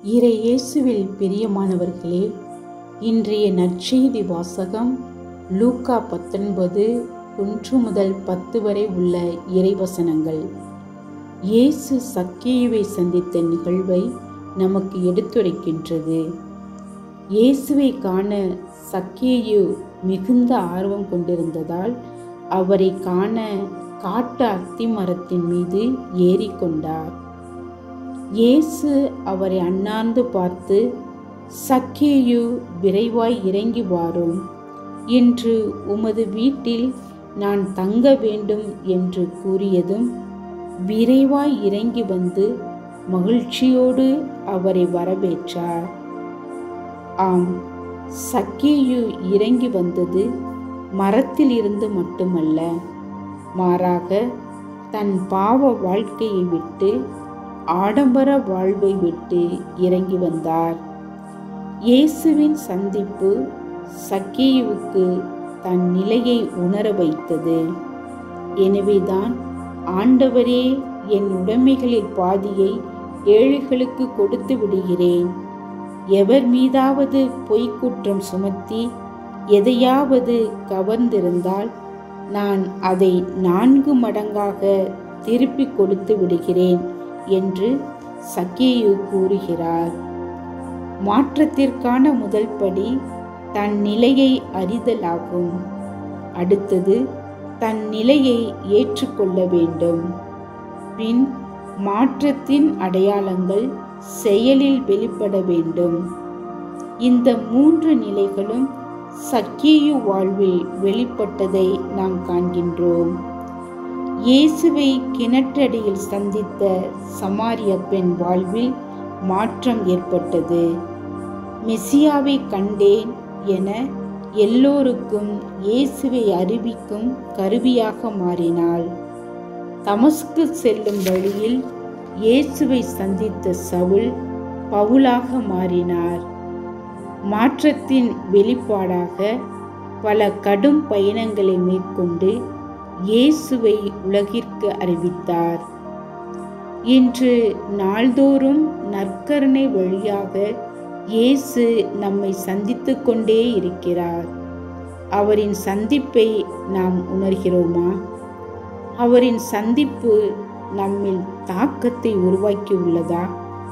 இறை இயேசுவில் பிரியமானவர்களே இன்றைய நற்செய்தி வாசகம் லூக்கா பத்தொன்பது ஒன்று முதல் பத்து வரை உள்ள இறைவசனங்கள் இயேசு சக்கேயுவை சந்தித்த நிகழ்வை நமக்கு எடுத்துரைக்கின்றது இயேசுவை காண சக்கேயு மிகுந்த ஆர்வம் கொண்டிருந்ததால் அவரை காண காட்டு அத்தி மரத்தின் மீது ஏறிக்கொண்டார் இயேசு அவரை அண்ணாந்து பார்த்து சக்கேயு விரைவாய் இறங்கி வாரும் இன்று உமது வீட்டில் நான் தங்க வேண்டும் என்று கூறியதும் விரைவாய் இறங்கி வந்து மகிழ்ச்சியோடு அவரை வரவேற்றார் ஆம் சக்கேயு இறங்கி வந்தது மரத்தில் இருந்து மட்டுமல்ல மாறாக தன் பாவ வாழ்க்கையை விட்டு ஆடம்பர வாழ்வை விட்டு இறங்கி வந்தார் இயேசுவின் சந்திப்பு சக்கேயுவுக்கு தன் நிலையை உணர வைத்தது எனவேதான் ஆண்டவரே என் உடைமைகளில் பாதியை ஏழைகளுக்கு கொடுத்து விடுகிறேன் எவர் மீதாவது பொய்க்குற்றம் சுமத்தி எதையாவது கவர்ந்திருந்தால் நான் அதை நான்கு மடங்காக திருப்பி கொடுத்து விடுகிறேன் என்று சக்கேயு கூறுகிறார் மாற்றத்திற்கான முதல் படி தன் நிலையை அறிதலாகும் அடுத்தது தன் நிலையை ஏற்றுக்கொள்ள வேண்டும் பின் மாற்றத்தின் அடையாளங்கள் செயலில் வெளிப்பட வேண்டும் இந்த மூன்று நிலைகளும் சக்கேயு வாழ்வில் வெளிப்பட்டதை நாம் காண்கின்றோம் இயேசுவை கிணற்றடியில் சந்தித்த சமாரிய பெண் வாழ்வில் மாற்றம் ஏற்பட்டது மெசியாவை கண்டேன் என எல்லோருக்கும் இயேசுவை அறிவிக்கும் கருவியாக மாறினாள் தமஸ்கு செல்லும் வழியில் இயேசுவை சந்தித்த சவுல் பவுலாக மாறினார் மாற்றத்தின் வெளிப்பாடாக பல கடும் பயணங்களை மேற்கொண்டு இயேசுவை உலகிற்கு அறிவித்தார் இன்று நாள்தோறும் நற்கருணை வழியாக இயேசு நம்மை சந்தித்து கொண்டே இருக்கிறார் அவரின் சந்திப்பை நாம் உணர்கிறோமா அவரின் சந்திப்பு நம்மில் தாக்கத்தை உருவாக்கி உள்ளதா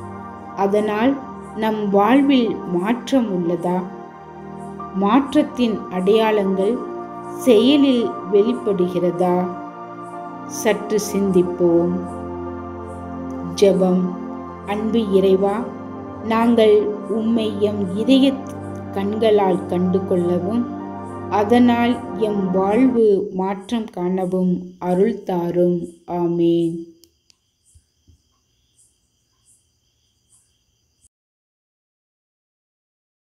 அதனால் நம் வாழ்வில் மாற்றம் உள்ளதா மாற்றத்தின் அடையாளங்கள் செயலில் வெளிப்படுகிறதா சற்று சிந்திப்போம் ஜெபம் அன்பு இறைவா நாங்கள் உம்மை எம் இதய கண்களால் கண்டு கொள்ளவும் அதனால் எம் வாழ்வு மாற்றம் காணவும் அருள் தாரும் ஆமேன்